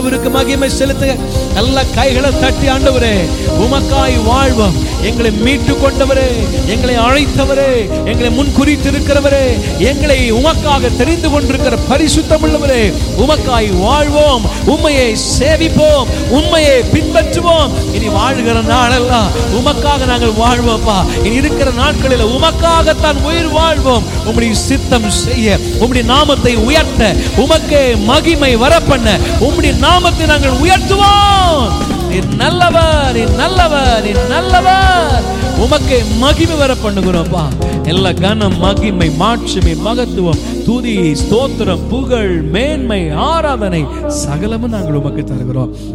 ஆண்டவருக்கு மகிமை செலுத்துங்க நல்ல கைகளை தட்டி ஆண்டவரே உமக்காய் வாழ்வோம் எங்களை மீட்டு கொண்டவரே எங்களை அழைத்தவரே எங்களை முன்குறித்து இருக்கிறவரே எங்களை உமக்காக தெரிந்து கொண்டிருக்கிற பரிசுத்தம் உள்ளவரே உமக்காய் வாழ்வோம் உண்மையை சேவிப்போம் உண்மையை பின்பற்றுவோம் இனி வாழ்கிற நாளெல்லாம் உமக்காக நாங்கள் வாழ்வோம்ப்பா இனி இருக்கிற நாட்களில் உமக்காகத்தான் உயிர் வாழ்வோம் உம்முடைய சித்தம் செய்ய உம்முடைய நாமத்தை உயர்த்த உமக்கே மகிமை வரப்பண்ண உம்முடைய நாமத்தை நாங்கள் உயர்த்துவோம் நீ நல்லவர் நீ நல்லவர் நீ நல்லவர் உமக்கே மகிமை வர பண்ணுகிறோம்ப்பா எல்லா கனம் மகிமை மாட்சிமை மகத்துவம் துதி ஸ்தோத்திரம் புகழ் மேன்மை ஆராதனை சகலமும் நாங்கள் உமக்கு தருகிறோம்